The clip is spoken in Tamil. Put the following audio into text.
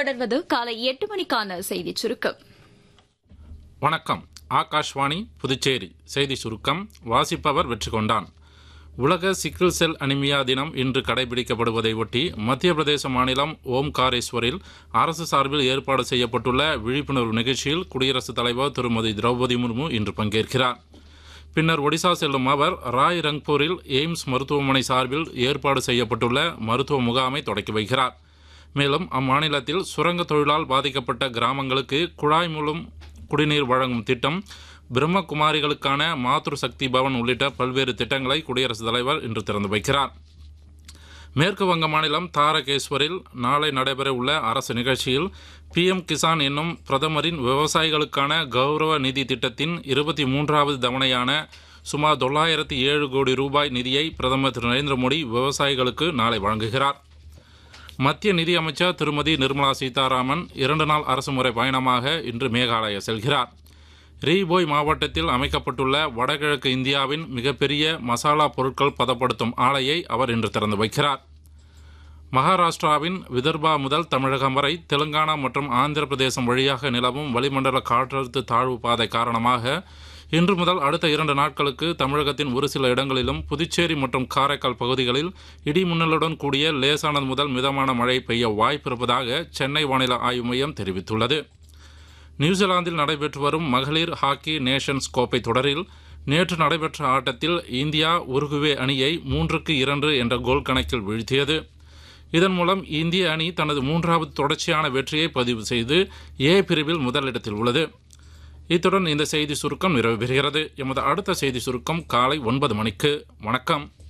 தொடர்வது காலை எட்டு மணிக்கான செய்திச் சுருக்கம் வணக்கம் ஆகாஷ்வாணி புதுச்சேரி செய்தி சுருக்கம் வாசிப்பவர் வெற்றி கொண்டான் உலக சிக்கிள் செல் அனிமியா தினம் இன்று கடைபிடிக்கப்படுவதை ஒட்டி மத்திய பிரதேச மாநிலம் ஓம்காரேஸ்வரில் அரசு சார்பில் ஏற்பாடு செய்யப்பட்டுள்ள விழிப்புணர்வு நிகழ்ச்சியில் குடியரசுத் தலைவர் திருமதி திரௌபதி முர்மு இன்று பங்கேற்கிறார் பின்னர் ஒடிசா செல்லும் அவர் ராய் ரங்பூரில் எய்ம்ஸ் மருத்துவமனை சார்பில் ஏற்பாடு செய்யப்பட்டுள்ள மருத்துவ முகாமை தொடக்கி வைக்கிறார் மேலும் அம்மாநிலத்தில் சுரங்க தொழிலால் பாதிக்கப்பட்ட கிராமங்களுக்கு குழாய் மூலம் குடிநீர் வழங்கும் திட்டம் பிரம்மகுமாரிகளுக்கான மாத்ரு சக்தி பவன் உள்ளிட்ட பல்வேறு திட்டங்களை குடியரசுத் தலைவர் இன்று திறந்து வைக்கிறார் மேற்கு வங்க மாநிலம் தாரகேஸ்வரில் நாளை நடைபெறவுள்ள அரசு நிகழ்ச்சியில் பிஎம் கிசான் என்னும் பிரதமரின் விவசாயிகளுக்கான கௌரவ நிதி திட்டத்தின் இருபத்தி மூன்றாவது தவணையான சுமார் தொள்ளாயிரத்தி ஏழு கோடி ரூபாய் நிதியை பிரதமர் திரு நரேந்திர மோடி விவசாயிகளுக்கு நாளை வழங்குகிறார் மத்திய நிதியமைச்சர் திருமதி நிர்மலா சீதாராமன் இரண்டு நாள் அரசுமுறை பயணமாக இன்று மேகாலயா செல்கிறார் ரீபோய் மாவட்டத்தில் அமைக்கப்பட்டுள்ள வடகிழக்கு இந்தியாவின் மிகப்பெரிய மசாலா பொருட்கள் பதப்படுத்தும் ஆலையை அவர் இன்று திறந்து வைக்கிறார் மகாராஷ்டிராவின் விதர்பா முதல் தமிழகம் வரை தெலுங்கானா மற்றும் ஆந்திர பிரதேசம் வழியாக நிலவும் வளிமண்டல காற்றழுத்த தாழ்வு பாதை காரணமாக இன்று முதல் அடுத்த இரண்டு நாட்களுக்கு தமிழகத்தின் ஒரு சில இடங்களிலும் புதுச்சேரி மற்றும் காரைக்கால் பகுதிகளில் இடி மின்னலுடன் கூடிய லேசானது முதல் மிதமான மழை பெய்ய வாய்ப்பிருப்பதாக சென்னை வானிலை ஆய்வு மையம் தெரிவித்துள்ளது நியூசிலாந்தில் நடைபெற்று வரும் மகளிர் ஹாக்கி நேஷன்ஸ் கோப்பை தொடரில் நேற்று நடைபெற்ற ஆட்டத்தில் இந்தியா உருகுவே அணியை மூன்றுக்கு இரண்டு என்ற கோல் கணக்கில் வீழ்த்தியது இதன் மூலம் இந்திய அணி தனது மூன்றாவது தொடர்ச்சியான வெற்றியை பதிவு செய்து ஏ பிரிவில் முதலிடத்தில் உள்ளது இத்துடன் இந்த செய்தி சுருக்கம் நிறைவு பெறுகிறது எமது அடுத்த செய்தி சுருக்கம் காலை ஒன்பது மணிக்கு வணக்கம்